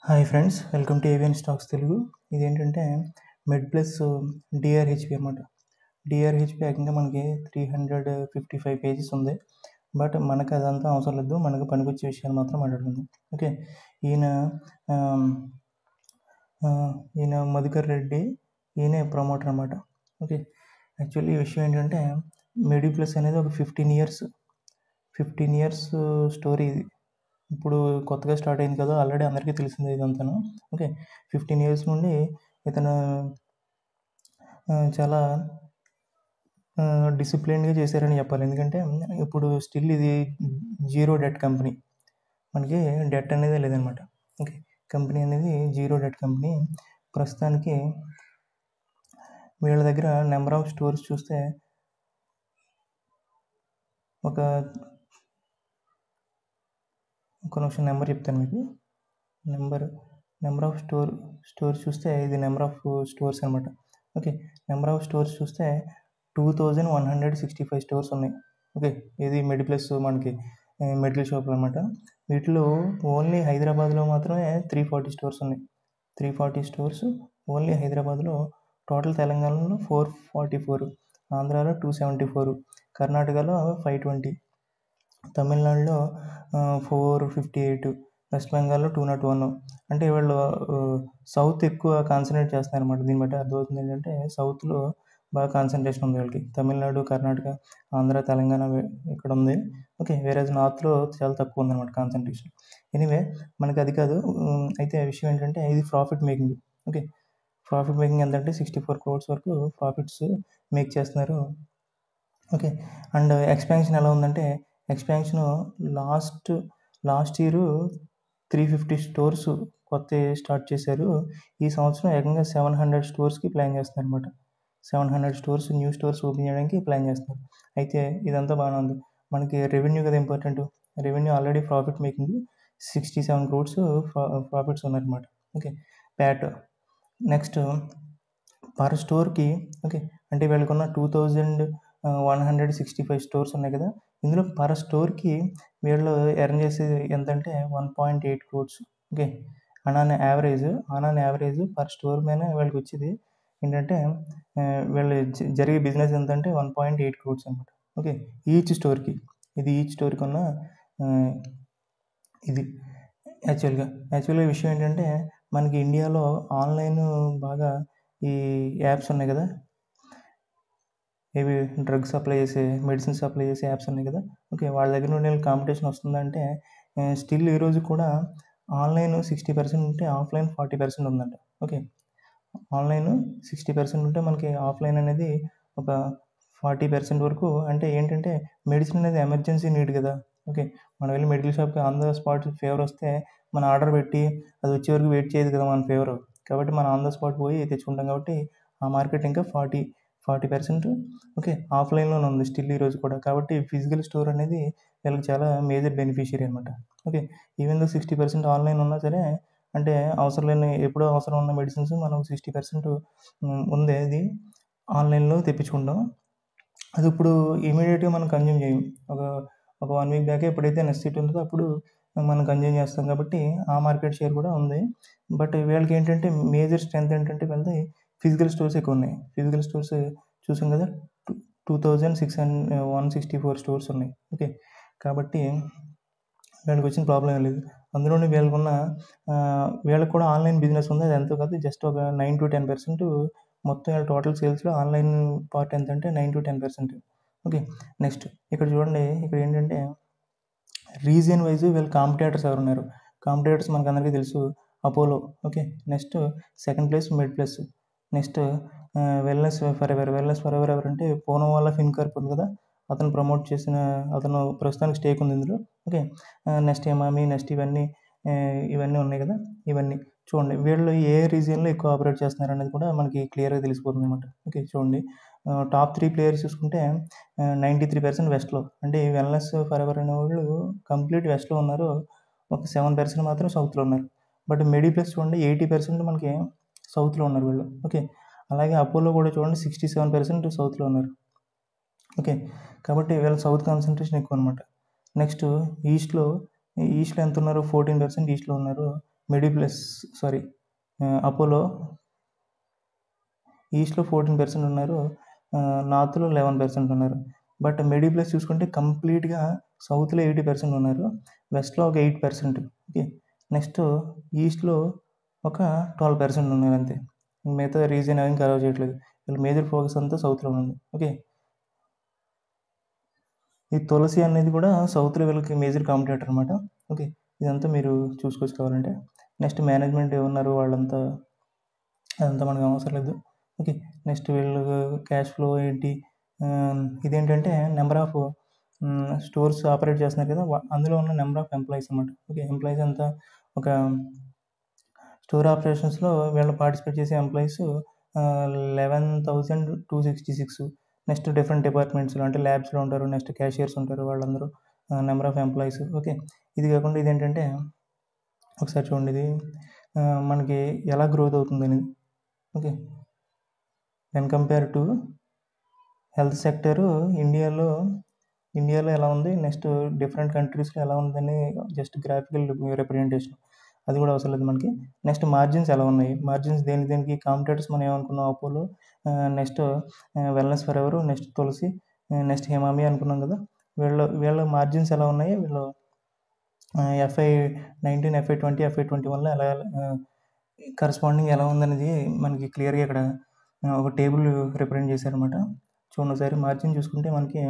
hi friends welcome to Avian stocks Telugu ఇదేంటంటే Med Plus DRHP అనమాట DRHP ఏకంగా మనకి three hundred fifty five pages ఉంది బట్ మనకు అదంతా అవసరం లేదు మనకు పనికొచ్చే విషయాలు మాత్రం మాట్లాడుకుందాం ఓకే ఈయన ఆమ్, ఆ, ఈయన మధుకర్ రెడ్డి ఈయనే ప్రమోటర్ అనమాట ఓకే యాక్చువల్లీ ఈ విషయం ఏంటంటే మెడి ప్లస్ అనేది ఒక fifteen years fifteen years story ఇది ఇప్పుడు కొత్తగా స్టార్ట్ అయింది కదా ఆల్రెడీ అందరికీ తెలిసిందే ఇదంతాను ఓకే ఫిఫ్టీన్ ఇయర్స్ నుండి ఇతను ఆ, చాలా డిసిప్లిన్గా చేశారని చెప్పాలి ఎందుకంటే ఇప్పుడు స్టిల్ ఇది జీరో డెట్ కంపెనీ మనకి డెట్ అనేది లేదనమాట ఓకే కంపెనీ అనేది జీరో డెట్ కంపెనీ ప్రస్తుతానికి వీళ్ళ దగ్గర నెంబర్ ఆఫ్ స్టోర్స్ చూస్తే ఒక ఒక నిమిషం నెంబర్ చెప్తాను మీకు number number of store stores చూస్తే ఇది నెంబర్ ఆఫ్ స్టోర్స్ అనమాట ఓకే నెంబర్ ఆఫ్ స్టోర్స్ చూస్తే two thousand one hundred sixty five stores ఉన్నాయి ఓకే ఇది మెడి ప్లస్ మనకి మెడికల్ షాప్లు అనమాట వీటిలో ఓన్లీ హైదరాబాద్లో మాత్రమే త్రీ ఫార్టీ స్టోర్స్ ఉన్నాయి త్రీ ఫార్టీ స్టోర్స్ ఓన్లీ హైదరాబాద్లో టోటల్ తెలంగాణలో ఫోర్ ఫార్టీ ఫోర్ ఆంధ్రాలో టూ సెవెంటీ ఫోర్ కర్ణాటకలో ఫైవ్ ట్వంటీ తమిళనాడులో ఫోర్ ఫిఫ్టీ ఎయిట్ వెస్ట్ బెంగాల్లో టూ నాట్ వన్ అంటే వీళ్ళు సౌత్ ఎక్కువ కాన్సన్ట్రేట్ చేస్తున్నారు అనమాట దీన్ని బట్టి అర్థమవుతుంది ఏంటంటే సౌత్లో బాగా కాన్సన్ట్రేషన్ ఉంది వాళ్ళకి తమిళనాడు కర్ణాటక ఆంధ్ర తెలంగాణ వే- ఇక్కడ ఉంది ఓకే వేరే నార్త్లో చాలా తక్కువ ఉందన్నమాట కాన్సన్ట్రేషన్ ఎనీవే మనకి అది కాదు ఉమ్, అయితే విషయం ఏంటంటే ఇది profit making okay profit making ఎంత అంటే సిక్స్టీ ఫోర్ క్రోర్స్ వరకు ప్రాఫిట్స్ మేక్ చేస్తున్నారు ఓకే అండ్ ఎక్స్పాన్షన్ ఎలా ఉందంటే expansion last last year three fifty stores కొత్త స్టార్ట్ చేశారు ఈ సంవత్సరం ఏకంగా సెవెన్ హండ్రెడ్ స్టోర్స్కి ప్లాన్ చేస్తున్నారు అనమాట seven hundred stores new stores open చేయడానికి ప్లాన్ చేస్తున్నారు అయితే ఇదంతా బాగానే ఉంది మనకి రెవెన్యూ కదా important revenue already profit making sixty seven crores profits ఉన్నారన్నమాట ఓకే ప్యాట్ నెక్స్ట్ పర్ స్టోర్కి ఓకే అంటే వీళ్ళకున్న two thousand one hundred sixty five stores ఉన్నాయి కదా ఇందులో పర్ స్టోర్కి వీళ్ళు ఎర్న్ చేసేది ఎంత అంటే one point eight crores okay on an average on an average per store మీద వీళ్ళకి వచ్చేది ఏంటంటే ఆ, వీళ్ళు జ- జరిగే బిజినెస్ ఎంత అంటే వన్ పాయింట్ ఎయిట్ క్రోడ్స్ అనమాట ఓకే ఈచ్ స్టోర్కి ఇది ఈచ్ స్టోర్కి ఉన్న ఆ, ఇది యాక్చువల్గా యాక్చువల్గా విషయం ఏంటంటే మనకి ఇండియాలో ఆన్లైన్ బాగా ఈ యాప్స్ ఉన్నాయి కదా ఇవి డ్రగ్స్ సప్లై చేసే మెడిసిన్ సప్లై చేసే యాప్స్ ఉన్నాయి కదా ఓకే వాళ్ళ దగ్గర నుండి కాంపిటీషన్ వస్తుందంటే స్టిల్ ఈరోజు కూడా ఆన్లైన్ సిక్స్టీ పర్సెంట్ ఉంటే ఆఫ్లైన్ ఫార్టీ పర్సెంట్ ఉందంట ఓకే ఆన్లైన్ సిక్స్టీ పర్సెంట్ ఉంటే మనకి ఆఫ్లైన్ అనేది ఒక ఫార్టీ పర్సెంట్ వరకు అంటే ఏంటంటే మెడిసిన్ అనేది ఎమర్జెన్సీ నీడ్ కదా ఓకే మనం వెళ్ళి మెడికల్ షాప్కి ఆన్ ద స్పాట్ ఫేవర్ వస్తే మన ఆర్డర్ పెట్టి అది వచ్చే వరకు వెయిట్ చేయదు కదా మన ఫేవర్ కాబట్టి మనం ఆన్ ద స్పాట్ పోయి తెచ్చుకుంటాం కాబట్టి ఆ మార్కెట్ ఇంకా ఫార్టీ ఫార్టీ పర్సెంట్ ఓకే ఆఫ్లైన్లోనే ఉంది స్టిల్ ఈరోజు కూడా కాబట్టి ఫిజికల్ స్టోర్ అనేది వీళ్ళకి చాలా మేజర్ బెనిఫిషియరీ అనమాట okay even though sixty percent online ఉన్నా సరే అంటే అవసరం లేని ఎప్పుడో అవసరం ఉన్న మెడిసిన్స్ మనం సిక్స్టీ పర్సెంట్ ఉంది అది ఆన్లైన్లో తెప్పించుకుంటాం అది ఇప్పుడు ఇమీడియట్గా మనం కన్జ్యూమ్ చేయం ఒక ఒక వన్ వీక్ బ్యాక్ ఎప్పుడైతే నెసిటీ ఉంటుందో అప్పుడు మనం కన్జ్యూమ్ చేస్తాం కాబట్టి ఆ మార్కెట్ షేర్ కూడా ఉంది బట్ వీళ్ళకి ఏంటంటే మేజర్ స్ట్రెంత్ ఏంటంటే వీళ్ళది ఫిజికల్ స్టోర్స్ ఎక్కువ ఉన్నాయి ఫిజికల్ స్టోర్స్ చూసాం కదా two thousand six hundred one sixty four stores ఉన్నాయి ఓకే కాబట్టి వీళ్ళకి వచ్చిన ప్రాబ్లం ఏం లేదు అందులోనే వీళ్ళకున్న ఆ, వీళ్ళకి కూడా ఆన్లైన్ బిజినెస్ ఉంది అది ఎంతో కాదు జస్ట్ ఒక నైన్ టు టెన్ పర్సెంట్ మొత్తం వీళ్ళ టోటల్ సేల్స్లో ఆన్లైన్ పార్ట్ ఎంత అంటే nine to ten percent okay next ఇక్కడ చూడండి ఇక్కడ ఏంటంటే రీజియన్ వైజ్ వీళ్ళ కాంపిటేటర్స్ ఎవరు ఉన్నారు కాంపిటేటర్స్ మనకు అందరికీ తెలుసు Apollo okay next second place Med Plus next wellness for ever wellness for ever ever అంటే పూనం వల్ల ఫిన్కార్ప్ ఉంది కదా అతను ప్రమోట్ చేసిన అతను ప్రస్తుతానికి స్టేక్ ఉంది ఇందులో ఓకే నెక్స్ట్ ఎమామి నెక్స్ట్ ఇవన్నీ ఆ, ఇవన్నీ ఉన్నాయి కదా ఇవన్నీ చూడండి వీళ్ళు ఏ రీజియన్లో ఎక్కువ ఆపరేట్ చేస్తున్నారు అనేది కూడా మనకి క్లియర్గా తెలిసిపోతుంది అనమాట ఓకే చూడండి టాప్ త్రీ ప్లేయర్స్ చూసుకుంటే నైంటీ త్రీ పర్సెంట్ వెస్ట్లో అంటే వెల్నెస్ ఫర్ ఎవర్ అనే వాళ్ళు కంప్లీట్ వెస్ట్లో ఉన్నారు ఒక సెవెన్ పర్సెంట్ మాత్రం సౌత్లో ఉన్నారు బట్ మెడి ప్లస్ చూడండి ఎయిటీ పర్సెంట్ మనకి సౌత్లో ఉన్నారు వీళ్ళు ఓకే అలాగే అపోలో కూడా చూడండి సిక్స్టీ సెవెన్ పర్సెంట్ సౌత్లో ఉన్నారు ఓకే కాబట్టి వీళ్ళ సౌత్ కాన్సన్ట్రేషన్ ఎక్కువ అనమాట నెక్స్ట్ ఈస్ట్లో ఈస్ట్లో ఎంత ఉన్నారు ఫోర్టీన్ పర్సెంట్ ఈస్ట్లో ఉన్నారు మెడిప్లస్ సారీ అపోలో ఈస్ట్లో ఫోర్టీన్ పర్సెంట్ ఉన్నారు నార్త్లో లెవెన్ పర్సెంట్ ఉన్నారు బట్ మెడిప్లస్ చూసుకుంటే కంప్లీట్గా సౌత్లో ఎయిటీ పర్సెంట్ ఉన్నారు వెస్ట్లో ఒక ఎయిట్ పర్సెంట్ ఓకే నెక్స్ట్ ఈస్ట్లో ఒక ట్వెల్వ్ పర్సెంట్ ఉన్నారు అంతే మిగతా రీజన్ ఏం కవర్ చేయట్లేదు వీళ్ళ మేజర్ ఫోకస్ అంతా సౌత్లో ఉంది ఓకే ఈ తులసి అనేది కూడా సౌత్లో వీళ్ళకి మేజర్ కాంపిటేటర్ అనమాట ఓకే ఇదంతా మీరు చూసుకోవచ్చు కావాలంటే నెక్స్ట్ మేనేజ్మెంట్ ఏమన్నారు వాళ్ళంతా అదంతా మనకు అవసరం లేదు ఓకే నెక్స్ట్ వీళ్ళు క్యాష్ ఫ్లో ఏంటి ఆ, ఇదేంటంటే నెంబర్ ఆఫ్ స్టోర్స్ ఆపరేట్ చేస్తున్నారు కదా వా- అందులో ఉన్న నెంబర్ ఆఫ్ ఎంప్లాయీస్ అనమాట ఓకే ఎంప్లాయీస్ అంతా ఒక స్టోర్ ఆపరేషన్స్లో వీళ్ళు పార్టిసిపేట్ చేసే employees eleven thousand two sixty six next different డిపార్ట్మెంట్స్లో అంటే ల్యాబ్స్లో ఉంటారు నెక్స్ట్ క్యాషియర్స్ ఉంటారు వాళ్ళందరూ నెంబర్ ఆఫ్ ఎంప్లాయీస్ ఓకే ఇది కాకుండా ఇదేంటంటే ఒకసారి చూడండి ఇది ఆ, మనకి ఎలా గ్రోత్ అవుతుంది అనేది okay when compare to health sector ఇండియాలో ఇండియాలో ఎలా ఉంది నెక్స్ట్ డిఫరెంట్ కంట్రీస్లో ఎలా ఉందని జస్ట్ గ్రాఫికల్ రిప్రజెంటేషన్ అది కూడా అవసరం లేదు మనకి నెక్స్ట్ మార్జిన్స్ ఎలా ఉన్నాయి మార్జిన్స్ దేని దేనికి కాంపిటేటర్స్ మనం ఏమనుకున్నాం అపోలో నెక్స్ట్ వెల్నెస్ ఫర్ ఎవరు నెక్స్ట్ తులసి నెక్స్ట్ హేమామి అనుకున్నాం కదా వీళ్ళ వీళ్ళ మార్జిన్స్ ఎలా ఉన్నాయి వీళ్ళు FY nineteen FY twenty FY twenty వన్లో ఎలా కరస్పాండింగ్ ఎలా ఉందనేది మనకి క్లియర్గా ఇక్కడ ఆ, ఒక టేబుల్ రిప్రజెంట్ చేశారనమాట చూడండి ఒకసారి మార్జిన్ చూసుకుంటే మనకి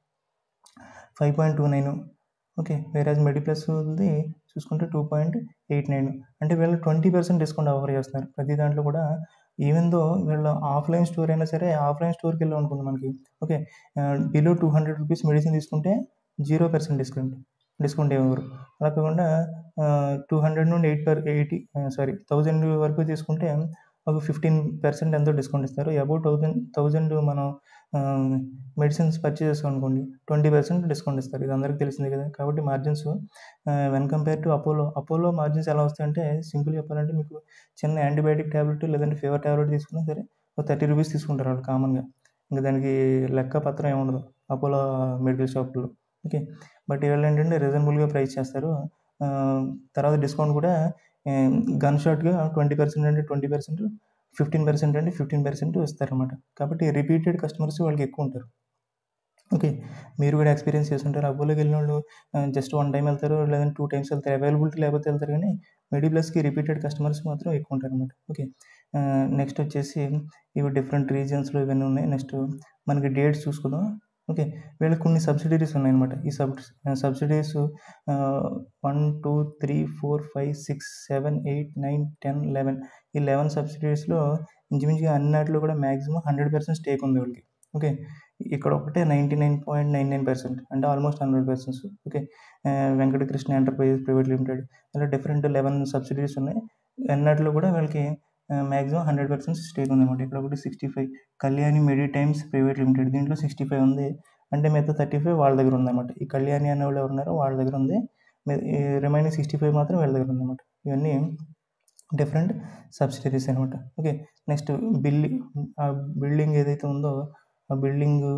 five point two nine okay average MedPlus ఉంది చూసుకుంటే టూ పాయింట్ ఎయిట్ నైన్ అంటే వీళ్ళు ట్వంటీ పర్సెంట్ డిస్కౌంట్ ఆఫర్ చేస్తున్నారు ప్రతి దాంట్లో కూడా ఈవెన్ దో వీళ్ళు ఆఫ్లైన్ స్టోర్ అయినా సరే ఆఫ్లైన్ స్టోర్కి వెళ్ళి అనుకుంది మనకి okay below two hundred rupees medicine తీసుకుంటే జీరో పర్సెంట్ డిస్కౌంట్ డిస్కౌంట్ ఇవ్వరు అలా కాకుండా టూ హండ్రెడ్ నుండి eight per eighty sorry thousand వరకు తీసుకుంటే ఒక ఫిఫ్టీన్ పర్సెంట్ ఎంతో డిస్కౌంట్ ఇస్తారు అబౌట్ థౌజండ్ థౌజండ్ మనం మెడిసిన్స్ పర్చేస్ చేసుకోనుకోండి ట్వంటీ పర్సెంట్ డిస్కౌంట్ ఇస్తారు ఇది అందరికీ తెలిసిందే కదా కాబట్టి margins when compare to Apollo Apollo margins ఎలా వస్తాయంటే సింపుల్ చెప్పాలంటే మీకు చిన్న యాంటీబయాటిక్ ట్యాబ్లెట్ లేదంటే ఫీవర్ ట్యాబ్లెట్ తీసుకున్నా సరే ఒక థర్టీ రూపీస్ తీసుకుంటారు వాళ్ళు కామన్గా ఇంకా దానికి లెక్క పత్రం ఏమి ఉండదు అపోలో మెడికల్ షాప్లో ఓకే బట్ వీళ్ళు ఏంటంటే రీజనబుల్గా ప్రైస్ చేస్తారు ఆ, తర్వాత డిస్కౌంట్ కూడా గన్ షాట్గా ట్వంటీ పర్సెంట్ అంటే ట్వంటీ పర్సెంట్ ఫిఫ్టీన్ పర్సెంట్ అంటే ఫిఫ్టీన్ పర్సెంట్ ఇస్తారన్నమాట కాబట్టి రిపీటెడ్ కస్టమర్స్ వాళ్ళకి ఎక్కువ ఉంటారు ఓకే మీరు కూడా ఎక్స్పీరియన్స్ చేస్తుంటారు అపోలోకి వెళ్ళిన వాళ్ళు జస్ట్ వన్ టైం వెళ్తారు లేదంటే టూ టైమ్స్ వెళ్తారు అవైలబిలిటీ లేకపోతే వెళ్తారు కానీ మెడిప్లస్కి రిపీటెడ్ కస్టమర్స్ మాత్రం ఎక్కువ ఉంటారు అనమాట ఓకే నెక్స్ట్ వచ్చేసి ఇవి డిఫరెంట్ రీజియన్స్లో ఇవన్నీ ఉన్నాయి నెక్స్ట్ మనకి డేట్స్ చూసుకుందాం ఓకే వీళ్ళకి కొన్ని సబ్సిడీస్ ఉన్నాయన్నమాట ఈ sub subsidies one two three four five six seven eight nine ten eleven ఈ లెవెన్ సబ్సిడీస్లో ఇంచుమించుగా అన్నిట్లో కూడా మ్యాక్సిమం హండ్రెడ్ పర్సెంట్ స్టేక్ ఉంది వాళ్ళకి ఓకే ఇక్కడ ఒకటే ninety nine point nine nine percent అంటే almost hundred percents okay Venkatakrishna enterprises private limited ఇలా డిఫరెంట్ లెవెన్ సబ్సిడీస్ ఉన్నాయి అన్నిట్లో కూడా వీళ్ళకి మ్యాక్సిమం హండ్రెడ్ పర్సెంట్ స్టేక్ ఉందన్నమాట ఇక్కడ ఒకటి sixty five Kalyani medi times private limited దీంట్లో సిక్స్టీ ఫైవ్ ఉంది అంటే మిగతా థర్టీ ఫైవ్ వాళ్ళ దగ్గర ఉందన్నమాట ఈ కళ్యాణి అనే వాళ్ళు ఎవరున్నారో వాళ్ళ దగ్గర ఉంది రిమైనింగ్ సిక్స్టీ ఫైవ్ మాత్రం వీళ్ళ దగ్గర ఉందన్నమాట ఇవన్నీ డిఫరెంట్ సబ్సిడరీస్ అనమాట ఓకే నెక్స్ట్ బిల్డింగ్ ఆ బిల్డింగ్ ఏదైతే ఉందో ఆ బిల్డింగ్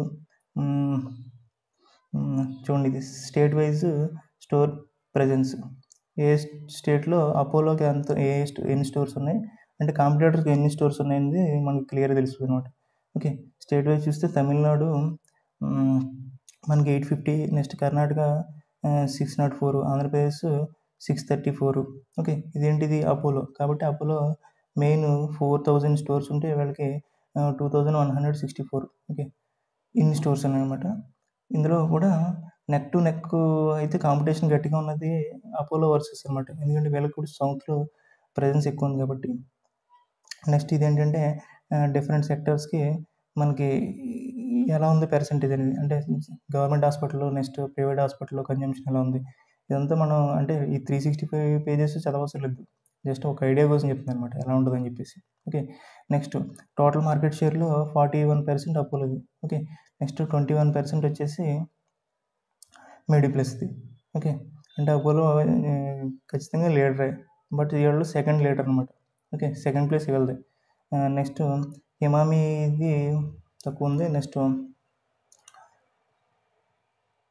చూడండి ఇది స్టేట్ వైజ్ స్టోర్ ప్రజెన్స్ ఏ స్టేట్లో అపోలోకి ఎంత ఏ స్ట్- ఎన్ని స్టోర్స్ ఉన్నాయి అంటే కాంపిటేటర్కి ఎన్ని స్టోర్స్ ఉన్నాయనేది మనకి క్లియర్గా తెలుస్తుంది అనమాట ఓకే స్టేట్ వైజ్ చూస్తే తమిళనాడు మ్, మనకి eight fifty next Karnataka six nought four Andhra Pradesh six thirty four okay ఇదేంటిది అపోలో కాబట్టి Apollo main four thousand stores ఉంటే వీళ్ళకి two thousand one hundred sixty four okay ఇన్ని స్టోర్స్ ఉన్నాయన్నమాట ఇందులో కూడా నెక్ టు నెక్ అయితే కాంపిటీషన్ గట్టిగా ఉన్నది అపోలో వర్సెస్ అనమాట ఎందుకంటే వీళ్ళకి కూడా సౌత్లో ప్రజెన్స్ ఎక్కువ ఉంది కాబట్టి నెక్స్ట్ ఇదేంటంటే డిఫరెంట్ సెక్టర్స్కి మనకి ఎలా ఉంది పర్సంటేజ్ అనేది అంటే గవర్నమెంట్ హాస్పిటల్లో నెక్స్ట్ ప్రైవేట్ హాస్పిటల్లో కన్జంప్షన్ ఎలా ఉంది ఇదంతా మనం అంటే ఈ త్రీ సిక్స్టీ ఫైవ్ పేజెస్ చదవవసరం లేదు జస్ట్ ఒక ఐడియా కోసం చెప్తుంది అనమాట ఎలా ఉంటుందని చెప్పేసి ఓకే నెక్స్ట్ టోటల్ మార్కెట్ షేర్లో ఫార్టీ వన్ పర్సెంట్ అపోలోది okay next twenty one percent వచ్చేసి మెడిప్లస్ది ఓకే అంటే అపోలో ఆ, ఖచ్చితంగా లీడరే బట్ వీళ్ళు సెకండ్ లీడర్ అనమాట ఓకే సెకండ్ ప్లేస్ వీళ్ళది నెక్స్ట్ హిమామీది తక్కువ ఉంది నెక్స్ట్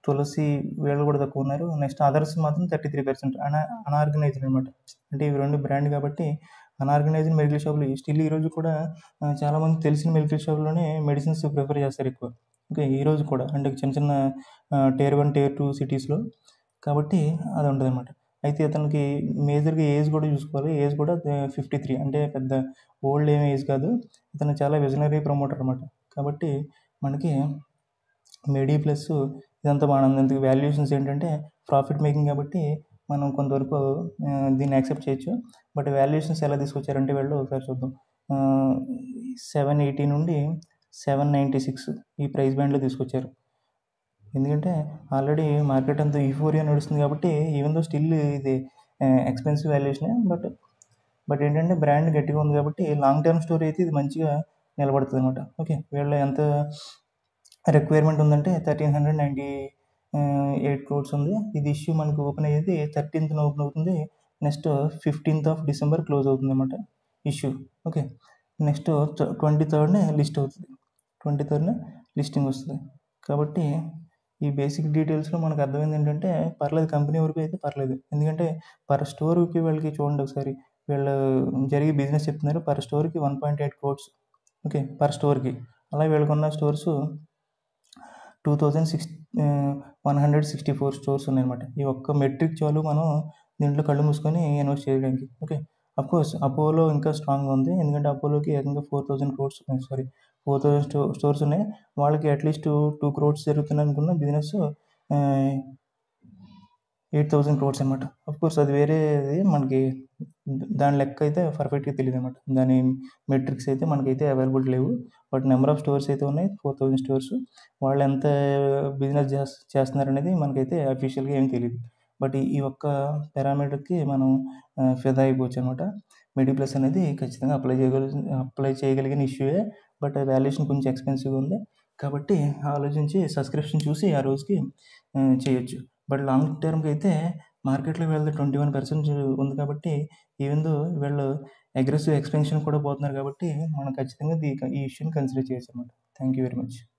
తులసి వీళ్ళు కూడా తక్కువ ఉన్నారు నెక్స్ట్ అదర్స్ మాత్రం థర్టీ త్రీ పర్సెంట్ అనా అనార్గనైజ్డ్ అనమాట అంటే ఇవి రెండు బ్రాండ్ కాబట్టి అనార్గనైజ్డ్ మెడికల్ షాపులు స్టిల్ ఈ రోజు కూడా ఆ, చాలామంది తెలిసిన మెడికల్ షాప్లోనే మెడిసిన్స్ ప్రిఫర్ చేస్తారు ఎక్కువ ఓకే ఈ రోజు కూడా అంటే చిన్న చిన్న టేర్ వన్ టేర్ టూ సిటీస్లో కాబట్టి అది ఉంటుంది అనమాట అయితే అతనికి మేజర్గా ఏజ్ కూడా చూసుకోవాలి ఏజ్ కూడా ఫిఫ్టీ త్రీ అంటే పెద్ద ఓల్డ్ ఏం ఏజ్ కాదు ఇతను చాలా విజనరీ ప్రమోటర్ అనమాట కాబట్టి మనకి మెడీ ప్లస్ ఇదంతా బాగుంది అందుకు వాల్యుయేషన్స్ ఏంటంటే ప్రాఫిట్ మేకింగ్ కాబట్టి మనం కొంతవరకు ఆ, దీన్ని యాక్సెప్ట్ చేయొచ్చు బట్ వాల్యుయేషన్స్ ఎలా తీసుకొచ్చారంటే వీళ్ళు ఒకసారి చూద్దాం సెవెన్ ఎయిటీ నుండి సెవెన్ నైంటీ సిక్స్ ఈ ప్రైస్ బ్యాండ్లో తీసుకొచ్చారు ఎందుకంటే ఆల్రెడీ మార్కెట్ అంతా ఈఫోరియా నడుస్తుంది కాబట్టి ఈవెన్ దో స్టిల్ ఇది ఎక్స్పెన్సివ్ వాల్యుయేషనే బట్ బట్ ఏంటంటే బ్రాండ్ గట్టిగా ఉంది కాబట్టి లాంగ్ టర్మ్ స్టోరీ అయితే ఇది మంచిగా నిలబడుతుంది అనమాట ఓకే వీళ్ళ ఎంత రిక్వైర్మెంట్ ఉందంటే thirteen hundred ninety eight crores ఉంది ఇది ఇష్యూ మనకు ఓపెన్ అయ్యేది థర్టీన్త్న ఓపెన్ అవుతుంది next fifteenth of December close అవుతుంది అనమాట ఇష్యూ ఓకే నెక్స్ట్ ట్వంటీ థర్డ్నే లిస్ట్ అవుతుంది ట్వంటీ థర్డ్న లిస్టింగ్ వస్తుంది కాబట్టి ఈ బేసిక్ డీటెయిల్స్లో మనకు అర్థమైంది ఏంటంటే పర్లేదు కంపెనీ వరకు అయితే పర్లేదు ఎందుకంటే పర్ స్టోర్కి వీళ్ళకి చూడండి ఒకసారి వీళ్ళు జరిగే బిజినెస్ చెప్తున్నారు పర్ స్టోర్కి one point eight crores okay per స్టోర్కి అలా వీళ్ళకున్న stores two thousand six one hundred sixty four stores ఉన్నాయన్నమాట ఈ ఒక్క మెట్రిక్ చాలు మనం దీంట్లో కళ్ళు మూసుకొని ఇన్వెస్ట్ చేయడానికి ఓకే కోర్స్ అపోలో ఇంకా స్ట్రాంగ్ ఉంది ఎందుకంటే అపోలోకి ఏకంగా four thousand crores sorry four thousand స్టో స్టోర్స్ ఉన్నాయి వాళ్ళకి అట్లీస్ట్ టూ క్రోడ్స్ జరుగుతుంది అనుకున్న బిజినెస్ ఎయిట్ థౌజండ్ క్రోడ్స్ అనమాట కోర్స్ అది వేరేది మనకి దాని లెక్క అయితే పర్ఫెక్ట్గా తెలియదు అనమాట దాని మెట్రిక్స్ అయితే మనకైతే అవైలబుల్ లేవు బట్ నెంబర్ ఆఫ్ స్టోర్స్ అయితే ఉన్నాయి ఫోర్ థౌజండ్ స్టోర్స్ వాళ్ళు ఎంత బిజినెస్ చేస్ చేస్తున్నారు అనేది మనకైతే అఫీషియల్గా ఏం తెలియదు బట్ ఈ- ఈ ఒక్క పారామీటర్కి మనం ఆ, ఫిదా అయిపోవచ్చు అనమాట మెడి ప్లస్ అనేది ఖచ్చితంగా అప్లై చేయగల అప్లై చేయగలిగిన ఇష్యూయే బట్ వాల్యుయేషన్ కొంచెం ఎక్స్పెన్సివ్గా ఉంది కాబట్టి ఆలోచించి సబ్స్క్రిప్షన్ చూసి ఆ రోజుకి ఆ, చేయొచ్చు బట్ లాంగ్ టర్మ్కి అయితే మార్కెట్లో వీళ్ళది ట్వంటీ వన్ పర్సెంట్ ఉంది కాబట్టి ఈవెన్ దో వీళ్ళు అగ్రెసివ్ ఎక్స్పెన్షన్ కూడా పోతున్నారు కాబట్టి మనం ఖచ్చితంగా దీ ఈ ఇష్యూని కన్సిడర్ చేయొచ్చు అనమాట థ్యాంక్ యూ వెరీ మచ్